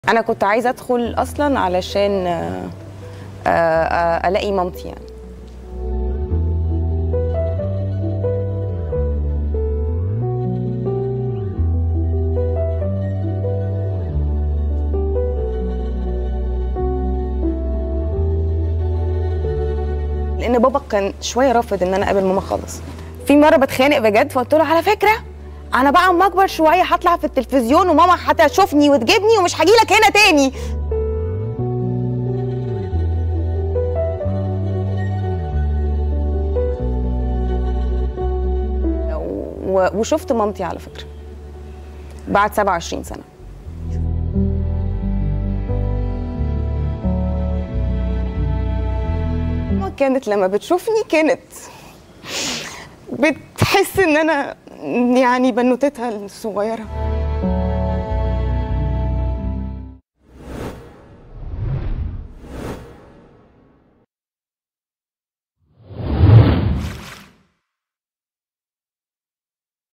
انا كنت عايزه ادخل اصلا علشان آه، آه، الاقي مامتي يعني لان بابا كان شويه رافض ان انا اقابل ماما خالص في مره بتخانق بجد فقلت له على فكره انا بقى اما اكبر شويه هطلع في التلفزيون وماما هتشوفني وتجيبني ومش هجي لك هنا تاني و- وشفت مامتي على فكره بعد 27 سنه ماما كانت لما بتشوفني كانت بتحس ان انا يعني بنوتتها الصغيره